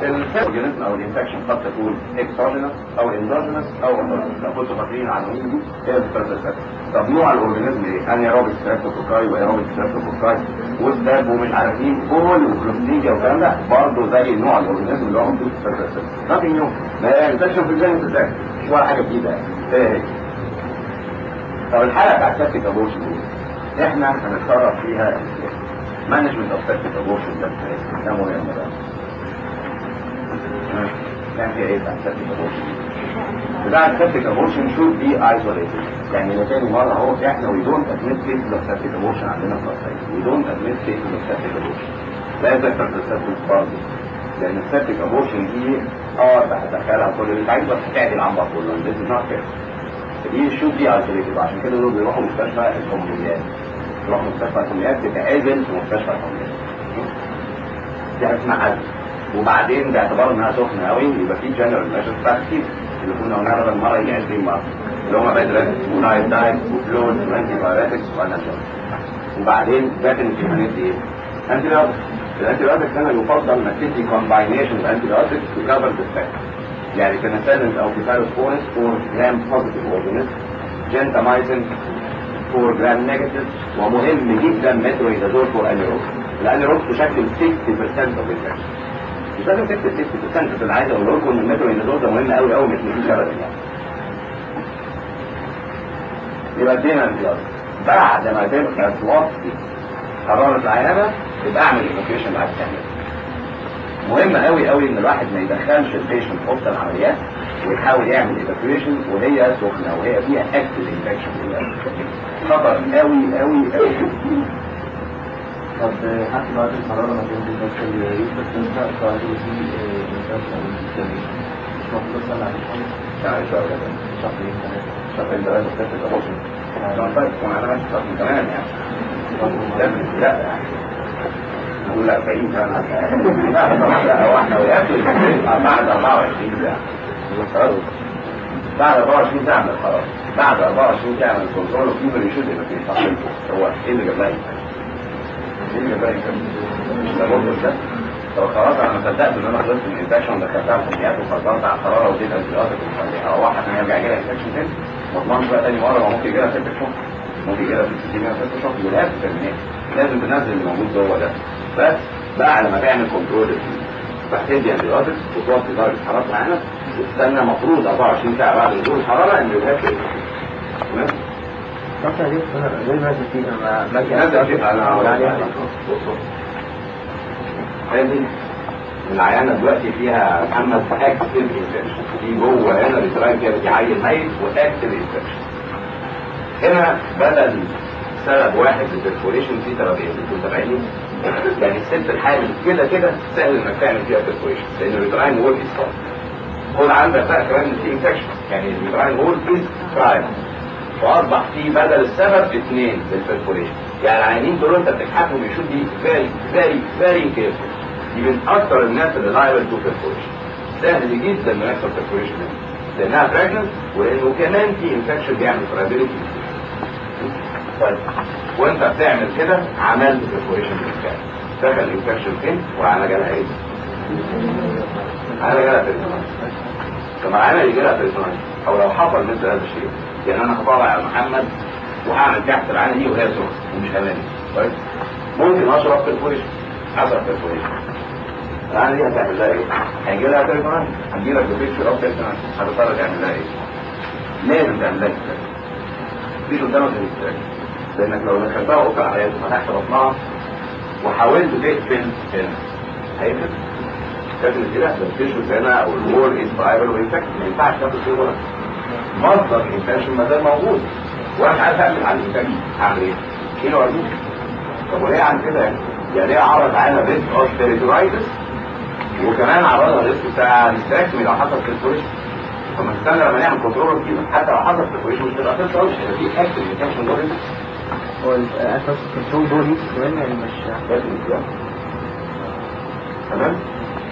الاورجانيزم او الانفكشن قد تكون اكسوجينس او اندوجينس او اوتوجينس لو كنتوا فاكرين العناوين دي هي الستريبتوكوكاي طب نوع الاورجانيزم ايه؟ انيروبيك ستريبتوكوكاي وايروبيك ستريبتوكوكاي والدب ومش عارفين كل وكلوستيديا والكلام ده برضه زي نوع الاورجانيزم اللي هو موجود في الستريبتوكوكاي نثينج نيو ما هي انفكشن في الجينيس ازاي؟ مش ولا حاجه جديده يعني ايه هي؟ طب الحلقه بتاعت سيبتيك ابورشن دي احنا هنتصرف فيها مانجمنت اوف سيبتيك ابورشن ده ازاي؟ ده مهم ده كان في ايه بتاع السيبتيك ابورشن بتاع السيبتيك ابورشن شوت بي ايزوليتد يعني لتاني مرة اهو احنا وي دونت ادميت كيسز اوف سيبتيك ابورشن عندنا في مصر وي دونت ادميت كيسز اوف سيبتيك ابورشن لا يذكر في السيبتيك برضه لان السيبتيك ابورشن دي اه هتدخلها كل اللي عايز بس تعدل عن بعض كله this is not fair دي شوت دي ايزوليتد عشان كده دول بيروحوا مستشفى الحميات يروحوا مستشفى الحميات تتعزل في مستشفى الحميات دي حاجه اسمها عزل وبعدين باعتبار انها سخنه قوي يبقى في جنرال ميجرز تاكتيك اللي كنا قلناها بدل مره يجي 20 مره اللي هم بيدرس ونايت دايت وفلويد وانتي بايوتكس وانالجيك وبعدين ديفنتلي هندي ايه؟ انتي بايوتكس الانتي بايوتكس هنا يفضل انك تدي كومباينيشن انتي بايوتكس تو كفر ذا يعني بنسلم او كيفالوسبورس فور جرام بوزيتيف اورجانيزم جنتامايسين فور جرام نيجاتيف ومهم جدا مترويدازول فور انيروب الانيروب تشكل 60% اوف الانفكشن مش لازم تكتب 60% بس انا عايز اقول لكم ان المترويدازول ده مهم قوي قوي مش مفيش ابدا يعني يبقى ادينا انتيار بعد ما تبقى توطي حرارة العيانة يبقى اعمل ايفاكيويشن بعد تعمل مهم قوي قوي ان الواحد ما يدخلش البيشنت في اوضه العمليات ويحاول يعمل ايفاكيويشن وهي سخنه وهي فيها اكتف انفكشن خطر قوي قوي قوي طب حتى بعد الحرارة ما تنزل بس الريسك تنفع فهذه في منتشر مش المفروض أسأل عن الحمل يعني شهر كده شهرين ثلاثة شهرين ثلاثة ستة أبوشن لا طيب كون على ماشي رقم كمان يعني لا لا يعني نقول 40 سنة لا طبعا لا هو احنا وقفت بعد 24 ساعة خلاص؟ بعد 24 ساعة من الحرارة بعد 24 ساعة من الكنترول وفي ريشوت يبقى في تحقيق هو ايه اللي جاب لها ايه اللي جاب لها مش ده برضه ده طب خلاص انا ما صدقت ان انا خلصت من الانفكشن دخلتها الحميات وفضلت على الحراره واديت انتيبيوتيك ومخليها اروح عشان يرجع يجي لها انفكشن تاني ما اضمنش بقى تاني مره ما ممكن يجي لها ست شهور ممكن يجي لها ست سنين او ست شهور ولازم ترميها لازم تنزل اللي موجود جوه ده بس بعد ما تعمل كنترول تحتدي انتيبيوتيك وتوطي درجه حراره العينه وتستنى المفروض 24 ساعه بعد نزول الحراره ان يبقى تمام طب ليه ليه ما فيها ما ما هذا الشيء انا يعني هذه العيانة دلوقتي فيها محمد اكتف انفكشن في جوه هنا الاسرائيل كده في عيل ميت واكتف انفكشن هنا بدل سبب واحد للبرفوريشن في سببين انتوا متابعيني يعني الست الحامل كده كده سهل انك تعمل فيها برفوريشن لان الريتراين وول از خد عندك بقى كمان في انفكشن يعني الريتراين وول از ترايل واصبح في بدل السبب اثنين للبرفوريشن يعني العيانين دول انت بتكحفهم يشوف دي فيري فيري فيري كيرفول دي من اكثر الناس اللي لايبل تو برفوريشن سهل جدا انه يحصل برفوريشن لانها براجننت ولانه كمان في انفكشن بيعمل فرايبيليتي طيب وانت بتعمل كده عملت برفوريشن بالفعل دخل الانفكشن فين وعمل جالها ايه؟ عمل جالها بريتونايت طب عمل يجي لها بريتونايت او لو حصل مثل هذا الشيء يعني انا هطلع على محمد وهعمل تحت العانه دي وهي سخنه ومش هنام كويس ممكن اشرب برفوريشن حصل برفوريشن العانه دي هتعمل لها ايه؟ هيجي لها بريتونايت هتجي لك بفيكشر اوف بريتونايت هتضطر تعمل لها ايه؟ لازم تعمل لها كده مفيش قدامك غير الكلام لانك لو دخلتها اوضه العمليات وفتحت بطنها وحاولت تقفل هنا هيقفل تقفل كده بس تشوف هنا او الوول از فايبل وانفكت ما ينفعش تاخد فيه غلط مصدر الانفكشن ما زال موجود وانا مش عارف اعمل على الانفكشن اعمل ايه؟ شيله وارميه طب وليه عن كده يعني؟ يعني ليه عرض على ريسك اوف تيريتورايتس وكمان عرضها الريسك بتاع الاستراكمي لو حصل بريسبوريشن طب ما تستنى لما نعمل كنترول كده حتى لو حصل بريسبوريشن مش تبقى تنسى مش هيبقى في اكتف انفكشن جوه الريسك. هو الاساس الكنترول دول ليك كمان يعني مش لازم يتجمع. تمام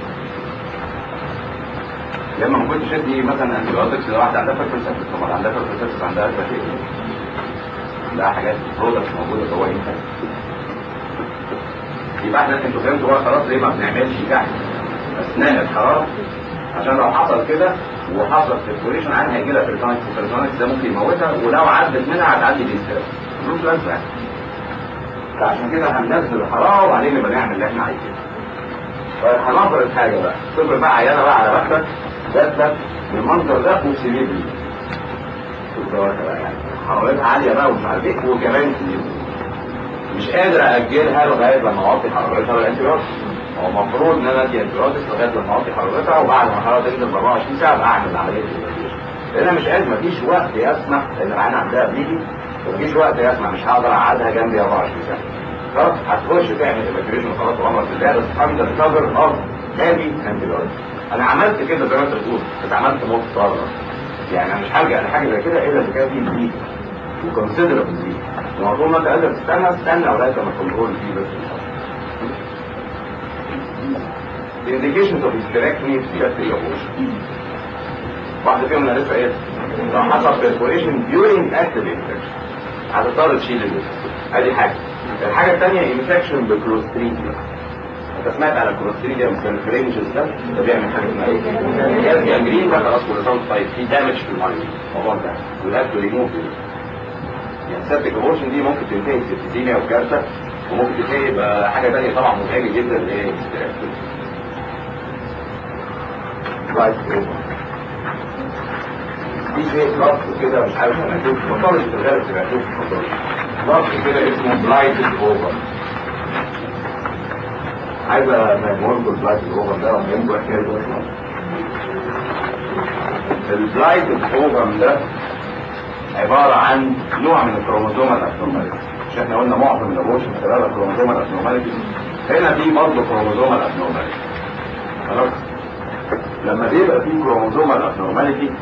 لما ما كنتش ادي مثلا انتيبيوتكس لواحده عندها فيرفل طبعا عندها فيرفل عندها فيرفل لا حاجات برودكتس موجوده جوه ينفع يبقى احنا انتوا فهمتوا بقى خلاص ليه ما بنعملش تحت اثناء الحراره عشان لو حصل كده وحصل سيركوليشن عنها هيجي لها بريتونيكس والبريتونيكس ده ممكن يموتها ولو عدت منها هتعدي ديسترس ملوش لازمه يعني. فعشان كده هننزل الحراره وبعدين نبقى نعمل اللي احنا عايزينه. طيب هنفرض حاجه بقى تفرض بقى عيانه بقى على بختك جات بالمنظر ده وسيليبري يعني حرارتها عاليه بقى ومش عارف ايه وكمان سيليبري مش قادر اجلها لغايه لما اوطي حرارتها بالانتيبيوتكس هو المفروض ان انا ادي انتيبيوتكس لغايه لما اوطي حرارتها وبعد ما الحراره تنزل ب 24 ساعه ابقى اعمل عمليه الايفاكيويشن لان انا مش قادر مفيش وقت يسمح ان العيان عندها بليدي مفيش وقت يسمح مش هقدر اقعدها جنبي 24 ساعه خلاص هتخش تعمل ايفاكيويشن خلاص وامرك بالله بس انت تكفر اوف هابي انتيبيوتكس انا عملت كده زي ما انت بتقول بس عملت موت صغيره يعني انا مش هرجع لحاجه زي كده الا اذا كان في بليد وكونسيدربل بليد لو طول ما انت قادر تستنى استنى لغايه لما الكنترول فيه بس The indications of hysterectomy في gastric abortion. واحدة فيهم انا لسه قايل لو حصل perforation during active infection هتضطر تشيل الجسم ادي حاجة الحاجة الثانية infection بكلوستريديا انت سمعت على الكلوستريديا والفرنجز ده ده بيعمل حاجة اسمها ايه؟ جاز جانجرين ده خلاص كل سنة طيب في دامج في المايند الموضوع ده we have to remove it يعني سيبتك ابورشن دي ممكن تنتهي بسبتيزيميا وكارثة وممكن تنتهي بحاجة تانية طبعا مزعجة جدا اللي هي hysterectomy. لايف في شيء لفظ كده مش عارف انا كنت بطلش في الغالب تبقى اشوف لفظ كده اسمه بلايتد اوفر عايز افهمه لكم البلايتد اوفر ده وافهمكم حكايته اصلا البلايتد اوفر ده عبارة عن نوع من الكروموزوم الابنورماليتي مش احنا قلنا معظم الابورشن بسبب الكروموزوم الابنورماليتي هنا في برضه كروموزوم الابنورماليتي خلاص لما بيبقى فيه كروموزوم الابنورماليتي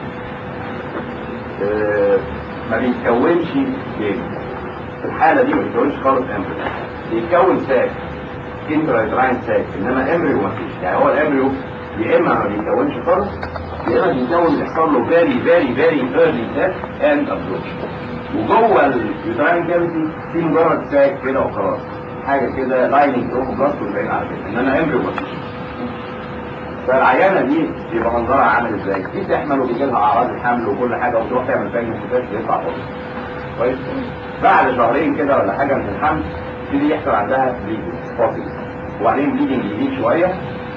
آه ما بيتكونش بيبي في الحالة دي ما بيتكونش خالص امبريو بيتكون ساك انترايتراين ساك انما امبريو ما فيش يعني هو الامبريو يا اما ما بيتكونش خالص يا اما بيتكون يحصل له فيري فيري فيري ايرلي ديث اند ابزوربشن وجوه اليوتراين كافيتي في مجرد ساك كده وخلاص حاجه كده لايننج اوف بلاست والباقيين على كده انما امبريو ما فيش فالعيانه دي يبقى منظرها عامل ازاي؟ دي تحمل وبيجي لها اعراض الحمل وكل حاجه وتروح تعمل فاجن فتاش بيطلع فاضي. كويس؟ بعد شهرين كده ولا حاجه من الحمل يبتدي يحصل عندها بليدنج فاضي وبعدين بليدنج يزيد شويه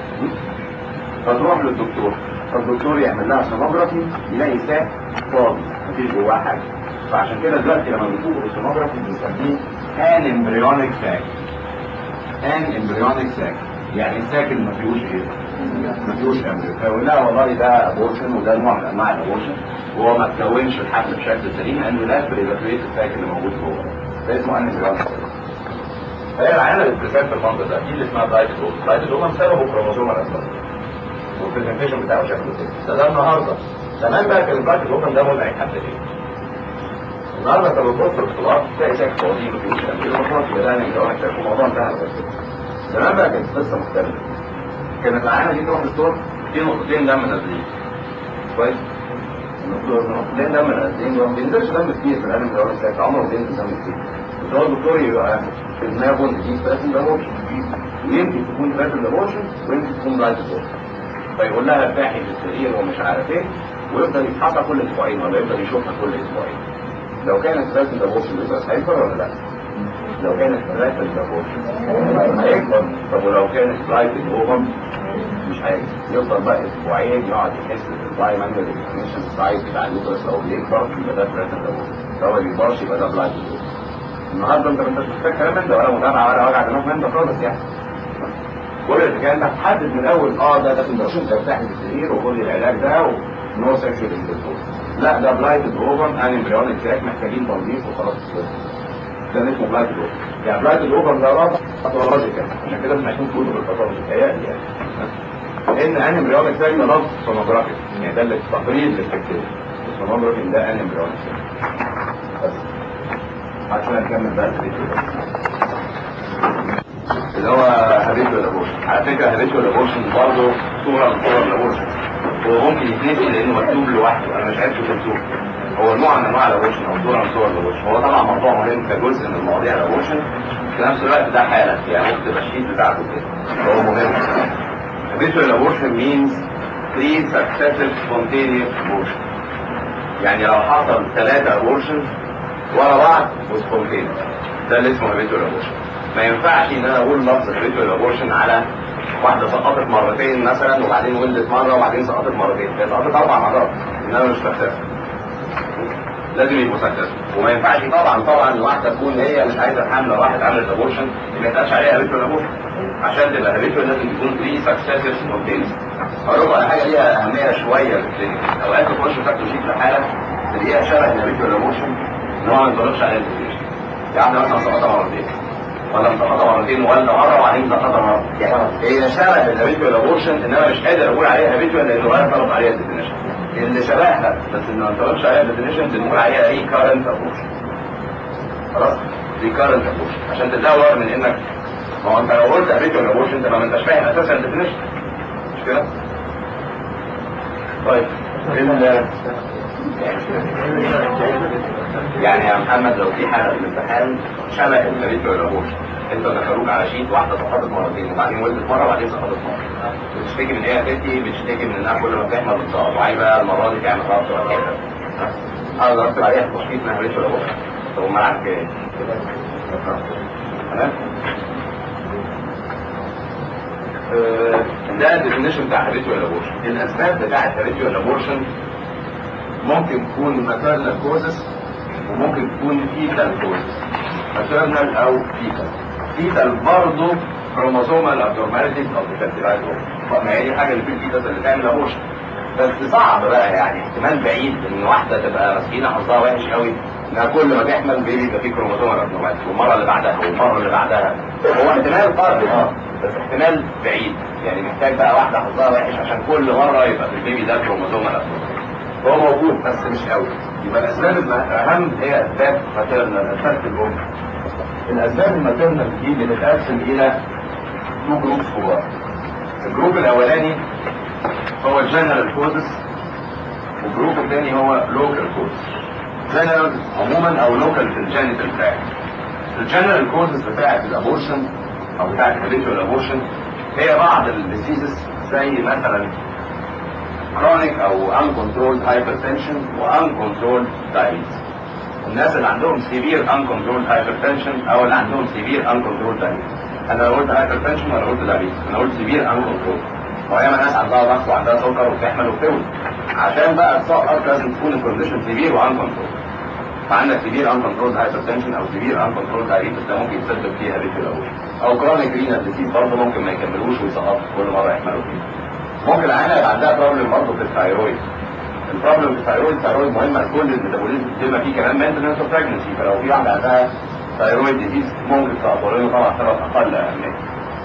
فتروح للدكتور فالدكتور يعمل لها سونوجرافي يلاقي ساك فاضي مفيش جواه حاجه فعشان كده دلوقتي لما بنشوف السونوجرافي بنسميه ان امبريونيك ساك ان امبريونيك ساك يعني الساك اللي ما فيهوش ايه؟ ما فيهوش امبريو فيقول لها والله ده ابورشن وده نوع من انواع الابورشن وهو ما تكونش الحمل بشكل سليم لانه لا في الايفاكويت الساك اللي موجود جوه ده اسمه ان امبريونيك ساك فهي العينه اللي بتسافر في المنطقه ده دي اللي اسمها بلايت اوفر بلايت اوفر بسببه كروموسوم الاسود والبرزنتيشن بتاعه شكله كده ده ده النهارده زمان بقى كان البلايت اوفر ده مزعج حتى ايه النهارده انت بتبص في الخلاط تلاقي شكل فاضي مفيش امبريو خلاص يبقى ده امبريونيك ساك الموضوع انتهى بس زمان بقى كانت قصه مختلفه كانت العينه دي تروح الدكتور في نقطتين دم نازلين كويس نقطتين دم نازلين ما بينزلش دم كتير في العالم الدوري الساك عمره ما بينزل دم كتير بس هو الدكتور يبقى في دماغه ان دي ستريس الاورشن ويمكن تكون ستريس الاورشن ويمكن تكون لايت الاورشن فيقول لها ارتاحي في السرير ومش عارف ايه ويفضل يفحصها كل اسبوعين ولا يفضل يشوفها كل اسبوعين لو كانت ستريس الاورشن بس هيكبر ولا لا؟ لو كانت ستريس الاورشن هيكبر طب ولو كانت لايت الاوفر مش هيكبر يفضل بقى اسبوعين يقعد يحس بالباي مانجل انفلاميشن سايت بتاع اليوترس لو بيكبر يبقى ده ستريس الاورشن لو ما بيكبرش يبقى ده لايت الاورشن النهارده انت ما انتش محتاج كلام من ده ولا متابعه ولا وجع دماغ من ده خالص يعني كل الحكايه انت هتحدد من الاول اه ده ده سندروم ده ارتاحي في السرير وخد العلاج ده ونو سكشوال انتركورس لا ده بلايتد اوفر ان امبريونيك ساك محتاجين تنظيف وخلاص ده اسمه بلايتد اوفر يعني بلايتد اوفر ده رابط باثولوجيكال عشان كده سمعتوه في كتب الباثولوجي تهيألي يعني ان ان امبريونيك ساك ده لفظ سونوجرافي يعني ده التقرير للفكتيريا السونوجرافي ده ان امبريونيك ساك بس عشان نكمل بقى الفيديو اللي هو هابيتو الابورشن على فكره هابيتو الابورشن برضه صوره من صور الابورشن هو ممكن يتنسي لانه مكتوب لوحده انا مش عارف شو مكتوب هو نوع من انواع الابورشن او صوره من صور الابورشن هو طبعا موضوع مهم كجزء من مواضيع الابورشن في نفس الوقت ده حاله يعني ممكن تبقى الشيت بتاعته كده هو مهم habitual abortion means three successive spontaneous abortion يعني لو حصل ثلاثة abortions ورا بعض وسبونتينيوس ده اللي اسمه habitual abortion ما ينفعش ان انا اقول لفظ habitual abortion على واحدة سقطت مرتين مثلا وبعدين ولدت مرة وبعدين سقطت مرتين هي سقطت أربع مرات إنما مش successful لازم يبقوا successful وما ينفعش طبعا طبعا واحدة تكون هي مش عايزة حاملة واحد عملت abortion ما يتقالش عليها habitual abortion عشان تبقى habitual لازم تكون 3 successive spontaneous أقول لكم على حاجة ليها أهمية شوية في الكلينيك أوقات تخش فاكتوشيت لحالة تلاقيها شبه الhabitual abortion إن هو ما ينطبقش عليها الديفينيشن يعني مثلا سقطها مرتين ولا مسقطه مرتين والده مره وبعدين مسقطه مره يعني هي شبه الهابيتوال ابورشن انما مش قادر اقول عليها هابيتوال لانه غير طلب عليها الديفينيشن اللي شبهها بس انه ما طلبش عليها الديفينيشن بنقول عليها ريكارنت ابورشن خلاص ريكارنت ابورشن عشان تزود من انك ما هو انت لو قلت هابيتوال ابورشن انت ما انتش فاهم اساسا الديفينيشن مش كده؟ طيب ال- يعني يا محمد لو في حاله في الامتحان شبه الهابيتوال ابورشن انت دخلوك على شيت واحده سقطت مرتين وبعدين ولدت مره وبعدين سقطت مره بتشتكي من ايه يا ستي بتشتكي من انها كل ما بتحمل بتسقط وعايزه المره دي تعمل ربط ولا كده انا ضربت عليها تشخيص انها هابيتوال ابورشن طب امال عارف ايه؟ تمام؟ آه، ده الديفينيشن بتاع هابيتوال ابورشن الاسباب بتاعت هابيتوال ابورشن ممكن تكون ماتيرنال كوزس وممكن تكون فيتال كوزس ماتيرنال او فيتال فيتال برضه كروموسومال ابنورماليتيز او ديفكتيفات ما هي دي الحاجه اللي في الفيتس اللي تعمل ابورشن بس صعب بقى يعني احتمال بعيد ان واحده تبقى مسكينه حظها وحش قوي انها كل ما تحمل بيبي يبقى فيه كروموسومال ابنورماليتيز والمره اللي بعدها والمره اللي بعدها هو احتمال قرب اه بس احتمال بعيد يعني محتاج بقى واحده حظها وحش عشان كل مره يبقى في البيبي ده كروموسومال ابنورماليتيز هو موجود بس مش قوي يبقى الاسباب الاهم هي اسباب ماتيرنال اسباب الام الاسباب الماتيرنال دي بتتقسم الى تو جروبس كبار الجروب الاولاني هو الجنرال كوزس والجروب الثاني هو لوكال كوزس جنرال عموما او لوكال في الجينيتال تراك الجنرال كوزس بتاعت الابورشن او بتاعت الهابيتوال ابورشن هي بعض الديسيزز زي مثلا chronic او uncontrolled hypertension و uncontrolled diabetes الناس اللي عندهم severe uncontrolled hypertension او اللي عندهم severe uncontrolled diabetes انا لو قلت hypertension ولا قلت diabetes انا قلت severe uncontrolled وياما ناس عندها ضغط وعندها سكر وبتحمل وبتولد عشان بقى تسقط لازم تكون الكونديشن severe و uncontrolled فعندك severe uncontrolled hypertension او severe uncontrolled diabetes ده ممكن يسبب فيها بيت الاول او chronic renal disease برضه ممكن ما يكملوش ويسقطوا كل مره يحملوا فيه ممكن العينه يبقى عندها بروبلم برضه في الثايرويد البروبلم في الثايرويد الثايرويد مهمه لكل الميتابوليزم بما فيه كمان مينتنس اوف بريجنسي فلو في واحده عندها ثايرويد ديزيز ممكن تسقط ولانه طبعا سبب اقل اهميه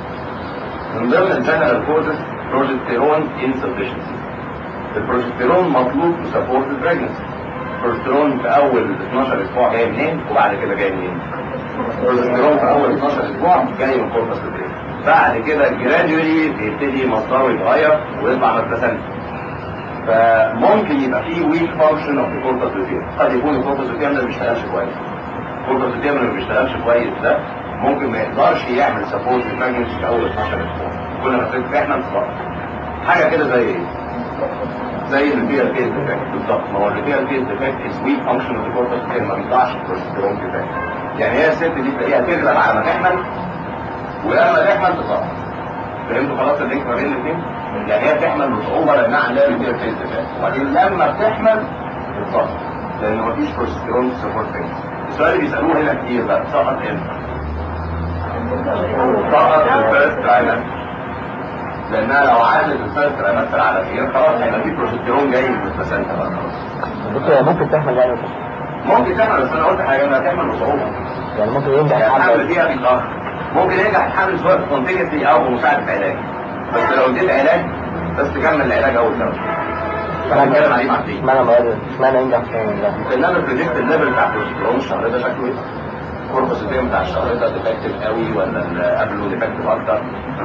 من ضمن الجنرال كوزز بروجستيرون انسفشنسي البروجستيرون مطلوب لسبورت البريجنسي البروجستيرون في اول 12 اسبوع جاي منين وبعد كده جاي منين البروجستيرون في اول 12 اسبوع جاي من كوربس البريجنسي بعد كده جراديولي بيبتدي مصدره يتغير ويطلع من البلاسنتا فممكن يبقى فيه ويك فانكشن اوف الكوربس لوتيوم قد يكون الكوربس لوتيوم ده ما بيشتغلش كويس الكوربس لوتيوم اللي ما بيشتغلش كويس ده ممكن ما يقدرش يعمل سبورت للبريجنسي في اول 12 اسبوع كل ما ست تحمل تسقط حاجه كده زي ايه؟ زي الريتيال كيس ديفكت بالظبط ما هو الريتيال كيس ديفكت از ويك فانكشن اوف الكوربس لوتيوم ما بيطلعش البروجستيرون كفايه يعني هي الست دي تلاقيها تغلب على ما تحمل ولما تحمل تسقط فهمتوا خلاص اللينك ما بين الاثنين؟ يعني هي بتحمل بصعوبه لانها عندها ريتير فيز وبعدين لما بتحمل بتسقط لان مفيش بروستيرون سبورت فيز السؤال اللي بيسالوه هنا كتير بقى سقط امتى؟ سقط في الفيرست ترايمستر لانها لو عدت الفيرست ترايمستر على خير خلاص هيبقى في بروستيرون جاي من البلاسنتا بقى خلاص دكتور ممكن تحمل يعني ممكن تعمل بس انا قلت حاجه انها تعمل بصعوبه يعني ممكن ينجح يعني الحمل حد فيها بيتأخر ممكن ينجح الحمل سواء سبونتينيسلي او بمساعدة علاج بس لو اديت علاج بس تكمل العلاج اول دواء انا هتكلم عليه بعدين اشمعنى مواد اشمعنى ينجح في ده انما بريدكت الليفل بتاع البروستيرون الشهر ده شكله ايه؟ الكوربس الدم بتاع الشهر ده ديفكتيف قوي ولا اللي قبله ديفكتيف اكتر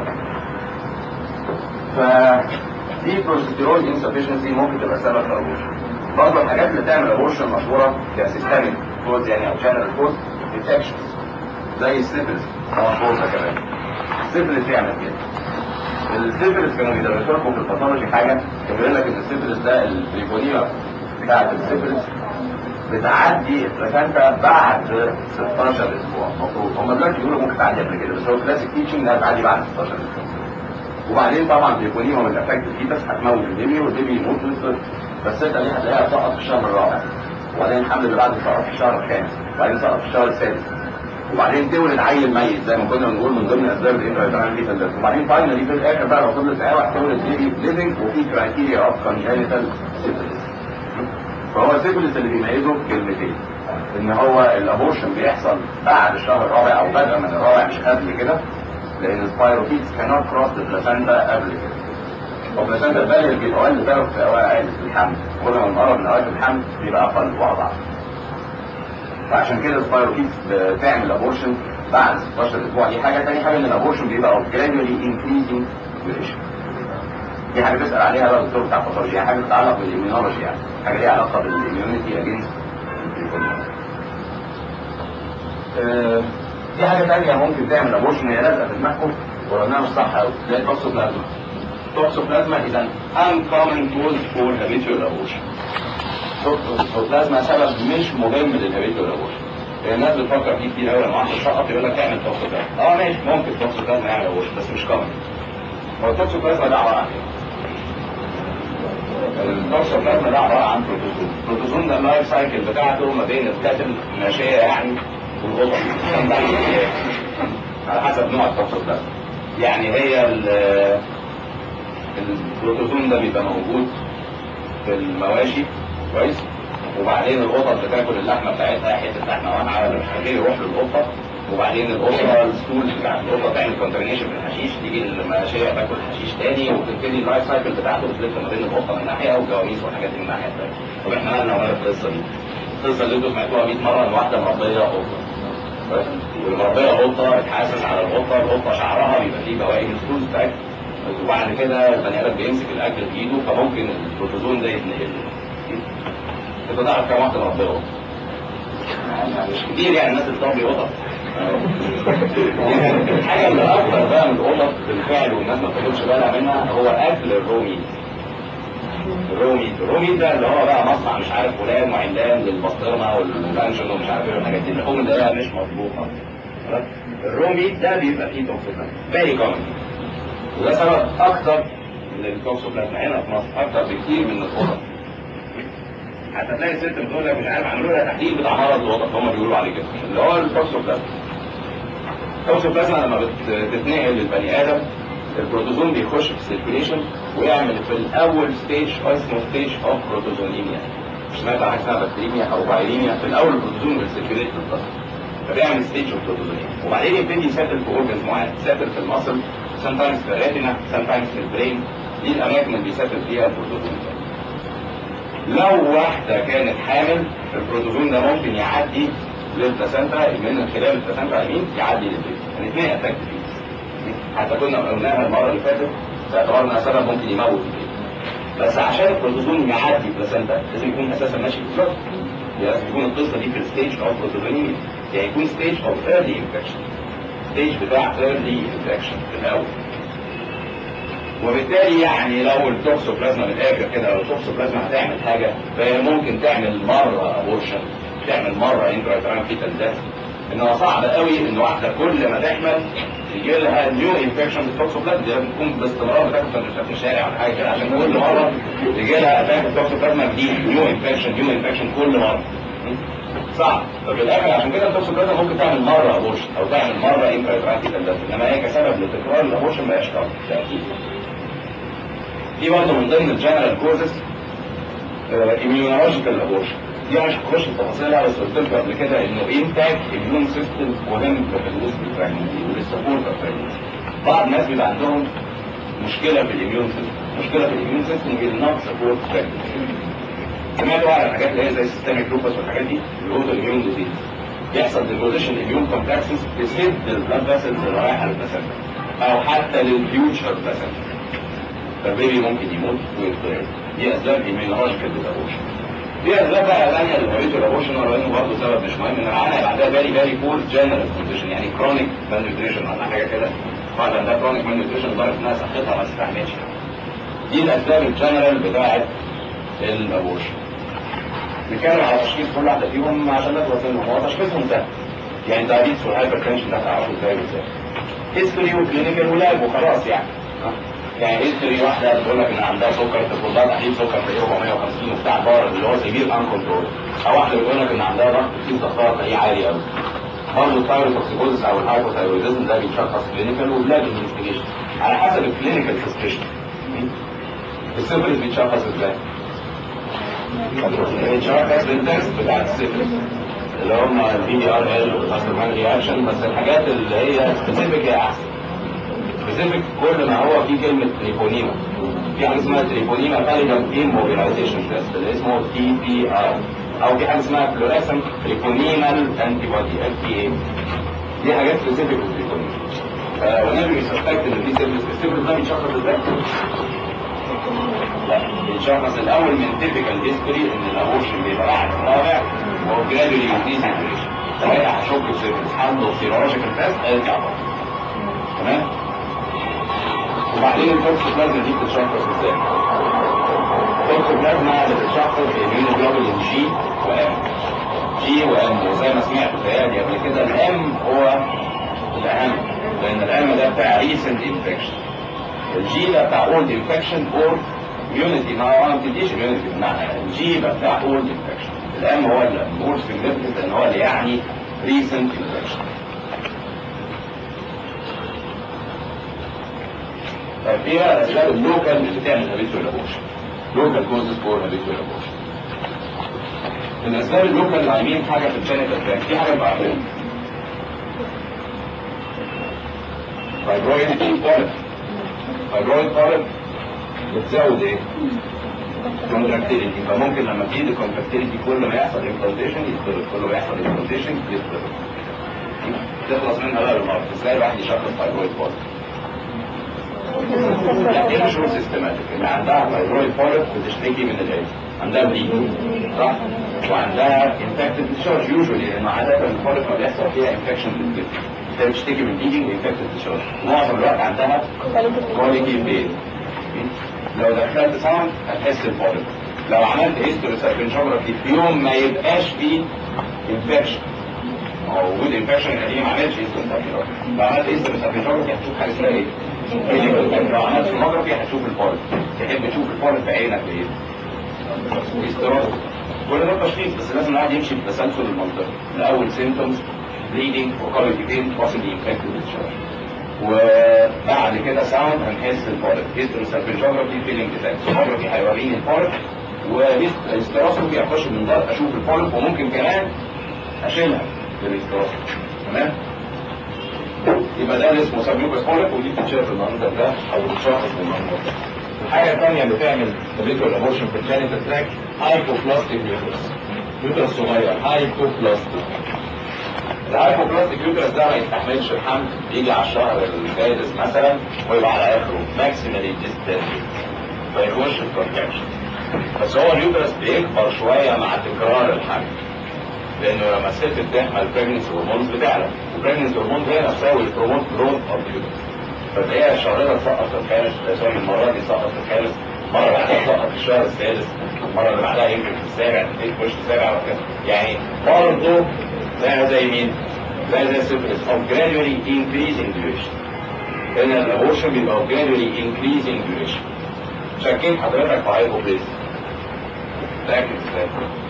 ف دي بروستيرون انسفشنسي ممكن تبقى سبب في ابورشن برضه الحاجات اللي تعمل ابورشن مشهوره كسيستميك كوز يعني او شانل كوز انفكشنز زي السيفلس او كوزا كمان السيفلس يعمل كده السيفلس كانوا بيدرسوا في الباثولوجي حاجه كان بيقول لك ان السيفلس ده البريكونيما بتاعت السيفلس بتعدي البلاسنتا بعد 16 اسبوع المفروض هم دلوقتي بيقولوا ممكن تعدي قبل كده بس هو كلاسيك تيتشنج انها تعدي بعد 16 اسبوع وبعدين طبعا بريكونيما من الافكت الفيتس هتموت البيبي والبيبي يموت من الطفل بس انت دي هتلاقيها سقط في الشهر الرابع وبعدين الحمل اللي بعده سقط في الشهر الخامس وبعدين سقط في الشهر السادس وبعدين تولد عيل ميت زي ما كنا بنقول من ضمن اسباب الانترا فيتال وبعدين فاينلي في الاخر بقى لو فضلت تقاوح تولد بيبي بليفنج وفي كرايتيريا اوف كونجنتال سيفلس فهو السيفلس اللي بيميزه كلمتين ان هو الابورشن بيحصل بعد الشهر الرابع او بدءا من الرابع مش قبل كده لان السبايروفيتس كانوت كروس البلاسنتا قبل كده والبلاسنتا البالغ بيبقى اقل ثلاث في اوائل الحمل كل ما نقرب من اوائل الحمل بيبقى اقل واضعف فعشان كده السبايروفيتس بتعمل ابورشن بعد 16 اسبوع دي حاجه ثاني حاجه ان الابورشن بيبقى gradually increasing duration دي حاجه بيسال عليها بقى الدكتور بتاع الباثولوجي حاجه تتعلق بالاميونولوجي يعني حاجه ليها علاقه بالاميونيتي اجينست دي حاجه ثانيه ممكن تعمل ابورشن هي لازقه في دماغكم ولانها مش صح قوي زي التوكسوبلازما التوكسوبلازما is an uncommon cause for habitual abortion التوكسوبلازما سبب مش مهم للهابيتوال ابورشن الناس بتفكر فيه كتير قوي لما واحد شقط يقول لك اعمل توكسوبلازما اه ماشي ممكن توكسوبلازما يعمل ابورشن بس مش كومن هو التوكسوبلازما ده عباره عن ايه؟ التوكسوبلازما ده عباره عن بروتوزوم البروتوزوم ده اللايف سايكل بتاعته ما بين الكاتل الماشيه يعني والقطط على حسب نوع التوكسوبلازما يعني هي البروتوزوم ده بيبقى موجود في المواشي كويس وبعدين القطط بتاكل اللحمه بتاعتها حته لحمه واقعه ولا مش عارف ايه يروح للقطه وبعدين القطه الستول بتاع القطه تعمل كونتامينيشن بالحشيش تيجي الماشيه تاكل حشيش تاني وتبتدي اللايف سايكل بتاعته بتلف ما بين القطه من ناحيه والجواميس والحاجات دي من الناحيه الثانيه طب احنا مالنا ومال القصه دي؟ القصه اللي انتوا سمعتوها 100 مره ان واحده مربيه قطه والمربيه قطه بتحاسس على القطه القطه شعرها بيبقى فيه بواقي الستول بتاعتها وبعد كده البني ادم بيمسك الاكل بايده فممكن البروتوزون ده يتنقل انت تعرف كم واحده مربيه قطه مش كتير يعني الناس اللي بتربي قطط الحاجه اللي اكتر بقى من القطط بالفعل والناس ما بتاخدش بالها منها هو اكل الرومي الرومي الرومي ده اللي هو بقى مصنع مش عارف فلان وعلان للبسطرمه واللانشون ومش عارف ايه والحاجات دي اللحوم اللي هي مش مظبوطه الرومي ده بيبقى فيه توكسوبلازما فيري كومن وده سبب اكتر للتوكسوبلازما هنا في مصر اكتر بكتير من القطط حتى تلاقي الست بتقول لك مش عارف عملوا لها تحليل بتاع مرض الوطن هم بيقولوا عليه كده اللي هو التوكسوبلازما التوكسوبلازما لما بتتنقل للبني ادم البروتوزوم بيخش في السيركيليشن ويعمل في الاول ستيج اسمه ستيج اوف بروتوزونيميا سمعت عن حاجه اسمها بكتيريميا او بايريميا في الاول البروتوزوم بيسيركيليت في الضغط فبيعمل ستيج اوف بروتوزونيميا وبعدين يبتدي يسافر في اورجنز معين يسافر في المصل sometimes في الريتنا sometimes في البرين دي الاماكن اللي بيسافر فيها البروتوزوم ده لو واحدة كانت حامل البروتوزوم ده ممكن يعدي للبلاسنتا من خلال البلاسنتا يمين يعدي للبيت الاثنين افكت فيه حتى كنا قلناها المرة اللي فاتت باعتبارنا سبب ممكن يموت البيت بس عشان البروتوزوم يعدي البلاسنتا لازم يكون اساسا ماشي في الفلوس لازم يكون القصة دي في الستيج اوف بروتوزوميميا يعني يكون ستيج اوف ايرلي انفكشن ستيج بتاع ايرلي انفكشن في الاول وبالتالي يعني لو التوكسوبلازما من الاخر كده لو التوكسوبلازما هتعمل حاجه فهي ممكن تعمل مره ابورشن تعمل مره انترا فيتال ديث انما صعب قوي ان واحده كل ما تحمل يجي لها نيو انفكشن بالتوكسوبلازما دي بتكون باستمرار بتاكل سندوتشات في الشارع ولا حاجه كده عشان كل مره يجي لها اتاك التوكسوبلازما جديد نيو انفكشن نيو انفكشن كل مره صعب ففي الاخر عشان كده التوكسوبلازما ممكن تعمل مره ابورشن او تعمل مره انترا فيتال ديث انما هي كسبب لتكرار الابورشن ما هياش ده اكيد دي برضه من ضمن الجنرال كوزز immunological abortion دي مش هخش في تفاصيلها بس قلت لكم قبل كده انه انتاج اميون سيستم مهم في الحدوث بالبريجنسي وللسبورت اوف بريجنسي بعض الناس بيبقى عندهم مشكله في الاميون سيستم مشكله في الاميون سيستم will not support pregnancy سمعتوا على الحاجات اللي هي زي السيستميك لوبس والحاجات دي الاوتو اميون ديزيز بيحصل ديبوزيشن اميون كومبلكسز تسد البلاد فيسلز اللي رايحه للبلاسنتا او حتى للفيوتشر بلاسنتا فالبيبي ممكن يموت ويتضرب دي اسباب ايميونولوجيكال للابورشن في اسباب بقى ثانيه للهويت الابورشن ولو انه برضه سبب مش مهم ان معانا بعدها بالي بالي فور جنرال كونديشن يعني كرونيك مالنيوتريشن ولا حاجه كده واحده عندها كرونيك مان نيوتريشن لدرجه انها صحتها ما تستحملش دي الاسباب الجنرال بتاعت الابورشن نتكلم على تشخيص كل واحده فيهم عشان نخلص منهم هو تشخيصهم سهل يعني دايابيتس والهايبر تنشن ده هتعرفوا ازاي وازاي هيستوري وكلينيكال ولاب وخلاص يعني يعني هيستوري واحده بتقول لك ان عندها سكر تطلب لها تحليل سكر في 450 وبتاع بار اللي هو سيفير ان كنترول او واحده بتقول لك ان عندها ضغط كتير ضغطها تلاقيه عالي قوي برضه الثايروتوكسيكوزس او الهايبوثايرويدزم ده بيتشخص كلينيكال وبلاد انفستيجيشن على حسب الكلينيكال سسبشن السيفلس بيتشخص ازاي؟ بيتشخص بالتست بتاع السيفلس اللي هم البي دي ار ال والهاسلمان رياكشن بس الحاجات اللي هي سبيسيفيك هي احسن سبيسيفيك كل ما هو في كلمه تريبونيما في حاجه اسمها تريبونيما فاليدم ايموبيلايزيشن تيست اللي اسمه تي بي ار او في حاجه اسمها فلوريسنت تريبونيمال انتي بودي اف تي اي دي حاجات سبيسيفيك للتريبونيما فونيفر يسسبكت ان في سيفلس السيفلس ده بيتشخص ازاي؟ لا بيتشخص الاول من تيبيكال هيستوري ان الابورشن بيبقى بعد رابع وهو جرادولي انكريز انفليشن ساعتها هشك بسيفلس عنده سيرولوجيكال تيست ارجع بره تمام وبعدين التوكسوبلازما دي بتتشخص ازاي؟ التوكسوبلازما بتتشخص بإيميونوجلوبولين جي وام جي وام وزي ما سمعت بياني قبل كده الام هو الاهم لان الام ده بتاع ريسنت انفكشن الجي ده بتاع اولد انفكشن اور immunity ما هو ما بتديش immunity بمعنى الجي ده بتاع اولد انفكشن الام هو المور سيجنفكت لان هو اللي يعني ريسنت انفكشن طيب ايه بقى الاسباب اللوكال اللي تعمل هابيتوال ابورشن؟ لوكال كوزز فور هابيتوال ابورشن. من الاسباب اللوكال اللي عايمين حاجه في الجينيتال تراك دي حاجه بعدين. فايبرويد بوليب فايبرويد بوليب بتزود ايه؟ كونتراكتيليتي فممكن لما تزيد الكونتراكتيليتي كل ما يحصل امبلانتيشن يتضرب كل ما يحصل امبلانتيشن يتضرب تخلص منها بقى بالمرض ازاي الواحد يشخص فايبرويد بوليب؟ يعني مش هو سيستماتيك اللي عندها فايبرويد بوليب بتشتكي من العين عندها بليدنج صح وعندها انفكتد ديشارج يوجوالي لان عاده البوليب ما بيحصل فيها انفكشن للجلد هي بتشتكي من بليدنج وانفكتد ديشارج معظم الوقت عندها كوليكي بين لو دخلت ساوند هتحس البوليب لو عملت هيستوريسابنجوجرافي في يوم ما يبقاش فيه انفكشن او وجود انفكشن يعني ما عملتش هيستوريسابنجوجرافي لو عملت هيستوريسابنجوجرافي هتشوف حاجه اسمها ايه؟ لو عملت سونوجرافي هتشوف البوليب تحب تشوف البوليب بعينك بايه؟ استراحه كل ده تشخيص بس لازم الواحد يمشي بتسلسل المنطقي الاول سيمتومز بليدنج وكاريتي بين possibly infected discharge وبعد كده ساوند هنحس البوليب هيستروسابنجوجرافي فيلينج ديتكت سونوجرافي هيوريني البوليب والاستراحه هخش من بره اشوف البوليب وممكن كمان اشيلها بالاستراحه تمام يبقى ده اللي اسمه سابيوكس بوليب ودي بتتشاف المنظر ده او بتتشخص بالمنظر ده الحاجة الثانية اللي تعمل تبريكول ابورشن في الجينيتال تراك هايبوبلاستيك يوترس يوترس صغير هايبوبلاستيك الهايبوبلاستيك يوترس ده ما يستحملش الحمل يجي على الشهر السادس مثلا ويبقى على اخره ماكسيمالي ديستنت ما يخش في كونتراكشن بس هو اليوترس بيكبر شوية مع تكرار الحمل لانه لما الست بتحمل بريجنسي هرمونز بتعلى البريجنسي هرمونز هي نفسها والبروموت جروث اوف اليوترس فتلاقيها الشهر ده تسقط في الخامس سوري المره دي تسقط في الخامس مره بعدها تسقط في الشهر السادس المره اللي بعدها يمكن في السابع تبتدي تخش في السابع وكذا يعني برضه زي زي مين؟ زي زي السيفلس او gradually increasing duration لان الابورشن بيبقى gradually increasing duration شكيت حضرتك في هايبوبليس لكن ازاي؟